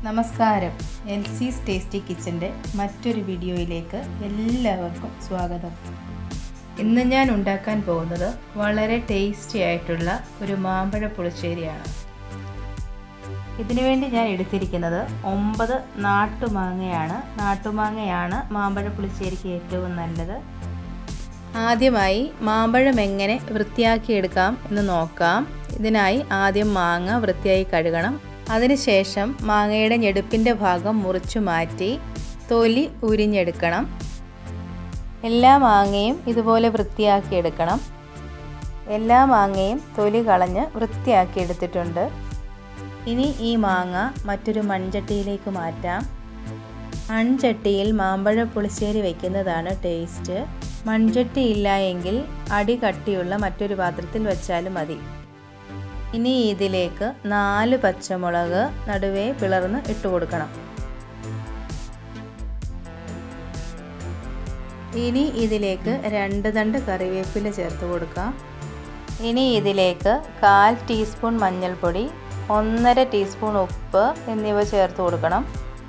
നമസ്കാരം എൽ സീസ് ടേസ്റ്റി കിച്ചൻ്റെ മറ്റൊരു വീഡിയോയിലേക്ക് എല്ലാവർക്കും സ്വാഗതം ഇന്ന് ഞാൻ ഉണ്ടാക്കാൻ പോകുന്നത് വളരെ ടേസ്റ്റി ആയിട്ടുള്ള ഒരു മാമ്പഴ പുളിശ്ശേരിയാണ് ഇതിനു വേണ്ടി ഞാൻ എടുത്തിരിക്കുന്നത് ഒമ്പത് നാട്ടുമാങ്ങയാണ് നാട്ടുമാങ്ങയാണ് മാമ്പഴ പുളിശ്ശേരിക്ക് ഏറ്റവും നല്ലത് ആദ്യമായി മാമ്പഴം എങ്ങനെ വൃത്തിയാക്കിയെടുക്കാം എന്ന് നോക്കാം ഇതിനായി ആദ്യം മാങ്ങ വൃത്തിയായി കഴുകണം അതിനുശേഷം മാങ്ങയുടെ ഞെടുപ്പിൻ്റെ ഭാഗം മുറിച്ചു മാറ്റി തൊലി ഉരിഞ്ഞെടുക്കണം എല്ലാ മാങ്ങയും ഇതുപോലെ വൃത്തിയാക്കിയെടുക്കണം എല്ലാ മാങ്ങയും തൊലി കളഞ്ഞ് വൃത്തിയാക്കി എടുത്തിട്ടുണ്ട് ഇനി ഈ മാങ്ങ മറ്റൊരു മൺചട്ടിയിലേക്ക് മാറ്റാം മൺചട്ടിയിൽ മാമ്പഴ പുളിശ്ശേരി വയ്ക്കുന്നതാണ് ടേസ്റ്റ് മൺചട്ടി ഇല്ല എങ്കിൽ അടി കട്ടിയുള്ള മറ്റൊരു പാത്രത്തിൽ വെച്ചാലും മതി ഇനി ഇതിലേക്ക് നാല് പച്ചമുളക് നടുവേ പിളർന്ന് ഇട്ട് കൊടുക്കണം ഇനി ഇതിലേക്ക് രണ്ട് തണ്ട് കറിവേപ്പില ചേർത്ത് കൊടുക്കാം ഇനി ഇതിലേക്ക് കാൽ ടീസ്പൂൺ മഞ്ഞൾപ്പൊടി ഒന്നര ടീസ്പൂൺ ഉപ്പ് എന്നിവ ചേർത്ത് കൊടുക്കണം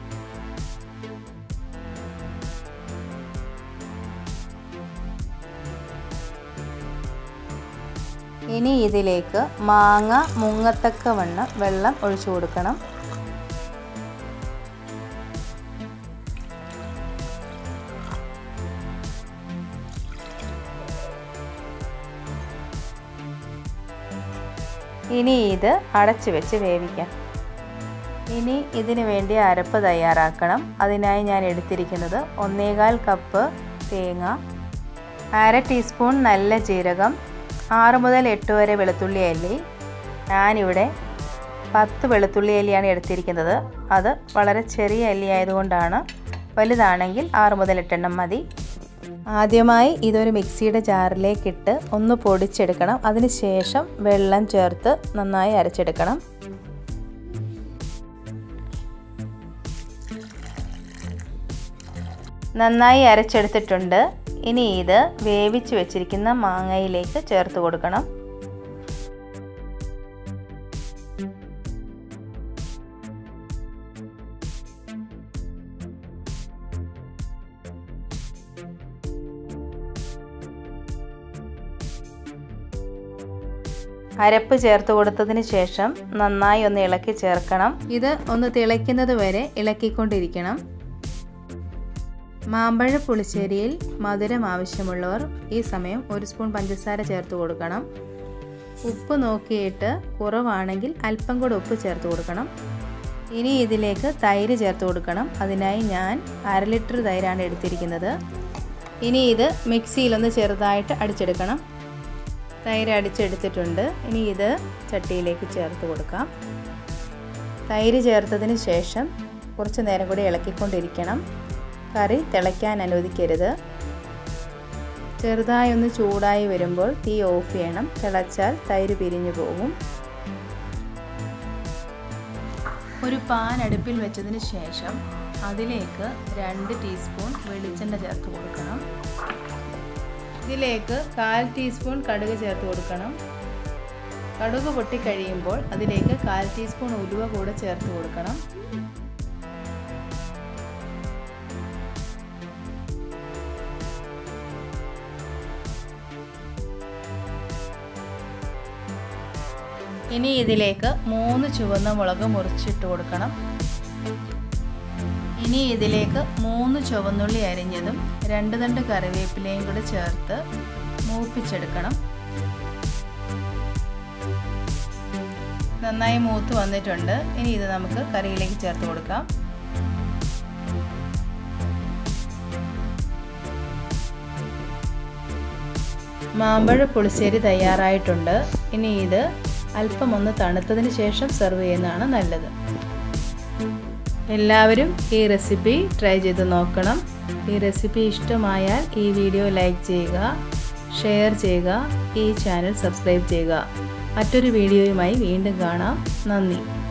ഇനി ഇതിലേക്ക് മാങ്ങ മുങ്ങത്തക്ക വണ്ണം വെള്ളം ഒഴിച്ചു കൊടുക്കണം ഇനി ഇത് അടച്ചു വെച്ച് വേവിക്കാം ഇനി ഇതിന് വേണ്ടി അരപ്പ് തയ്യാറാക്കണം അതിനായി ഞാൻ എടുത്തിരിക്കുന്നത് ഒന്നേകാൽ കപ്പ് തേങ്ങ അര ടീസ്പൂൺ നല്ല ജീരകം ആറ് മുതൽ എട്ട് വരെ വെളുത്തുള്ളി അല്ലി ഞാനിവിടെ പത്ത് വെളുത്തുള്ളി അല്ലിയാണ് എടുത്തിരിക്കുന്നത് അത് വളരെ ചെറിയ അല്ലി ആയതുകൊണ്ടാണ് വലുതാണെങ്കിൽ ആറ് മുതൽ എട്ടെണ്ണം മതി ആദ്യമായി ഇതൊരു മിക്സിയുടെ ജാറിലേക്കിട്ട് ഒന്ന് പൊടിച്ചെടുക്കണം അതിനുശേഷം വെള്ളം ചേർത്ത് നന്നായി അരച്ചെടുക്കണം നന്നായി അരച്ചെടുത്തിട്ടുണ്ട് ഇനി ഇത് വേവിച്ച് വെച്ചിരിക്കുന്ന മാങ്ങയിലേക്ക് ചേർത്ത് കൊടുക്കണം അരപ്പ് ചേർത്ത് കൊടുത്തതിന് ശേഷം നന്നായി ഒന്ന് ഇളക്കി ചേർക്കണം ഇത് ഒന്ന് തിളയ്ക്കുന്നത് വരെ ഇളക്കിക്കൊണ്ടിരിക്കണം മാമ്പഴ പുളിശ്ശേരിയിൽ മധുരം ആവശ്യമുള്ളവർ ഈ സമയം ഒരു സ്പൂൺ പഞ്ചസാര ചേർത്ത് കൊടുക്കണം ഉപ്പ് നോക്കിയിട്ട് കുറവാണെങ്കിൽ അല്പം കൂടെ ഉപ്പ് ചേർത്ത് കൊടുക്കണം ഇനി ഇതിലേക്ക് തൈര് ചേർത്ത് കൊടുക്കണം അതിനായി ഞാൻ അര ലിറ്റർ തൈരാണ് എടുത്തിരിക്കുന്നത് ഇനി ഇത് മിക്സിയിലൊന്ന് ചെറുതായിട്ട് അടിച്ചെടുക്കണം തൈര് അടിച്ചെടുത്തിട്ടുണ്ട് ഇനി ഇത് ചട്ടിയിലേക്ക് ചേർത്ത് കൊടുക്കാം തൈര് ചേർത്തതിന് ശേഷം കുറച്ച് നേരം കൂടി ഇളക്കിക്കൊണ്ടിരിക്കണം കറി തിളയ്ക്കാൻ അനുവദിക്കരുത് ചെറുതായി ഒന്ന് ചൂടായി വരുമ്പോൾ തീ ഓഫ് ചെയ്യണം തിളച്ചാൽ തൈര് പിരിഞ്ഞു പോകും ഒരു പാൻ അടുപ്പിൽ വെച്ചതിന് ശേഷം അതിലേക്ക് രണ്ട് ടീസ്പൂൺ വെളിച്ചെണ്ണ ചേർത്ത് കൊടുക്കണം ഇതിലേക്ക് കാൽ ടീസ്പൂൺ കടുക് ചേർത്ത് കൊടുക്കണം കടുക് പൊട്ടിക്കഴിയുമ്പോൾ അതിലേക്ക് കാൽ ടീസ്പൂൺ ഉലുവ കൂടെ ചേർത്ത് കൊടുക്കണം ഇനി ഇതിലേക്ക് മൂന്ന് ചുവന്ന മുളക് മുറിച്ചിട്ട് കൊടുക്കണം ഇനി ഇതിലേക്ക് മൂന്ന് ചുവന്നുള്ളി അരിഞ്ഞതും രണ്ട് തണ്ട് കറിവേപ്പിലയും കൂടെ ചേർത്ത് മൂപ്പിച്ചെടുക്കണം നന്നായി മൂത്ത് വന്നിട്ടുണ്ട് ഇനി ഇത് നമുക്ക് കറിയിലേക്ക് ചേർത്ത് കൊടുക്കാം മാമ്പഴ പുളിശ്ശേരി തയ്യാറായിട്ടുണ്ട് ഇനി ഇത് അല്പം ഒന്ന് തണുത്തതിന് ശേഷം സെർവ് ചെയ്യുന്നതാണ് നല്ലത് എല്ലാവരും ഈ റെസിപ്പി ട്രൈ ചെയ്ത് നോക്കണം ഈ റെസിപ്പി ഇഷ്ടമായാൽ ഈ വീഡിയോ ലൈക്ക് ചെയ്യുക ഷെയർ ചെയ്യുക ഈ ചാനൽ സബ്സ്ക്രൈബ് ചെയ്യുക മറ്റൊരു വീഡിയോയുമായി വീണ്ടും കാണാം നന്ദി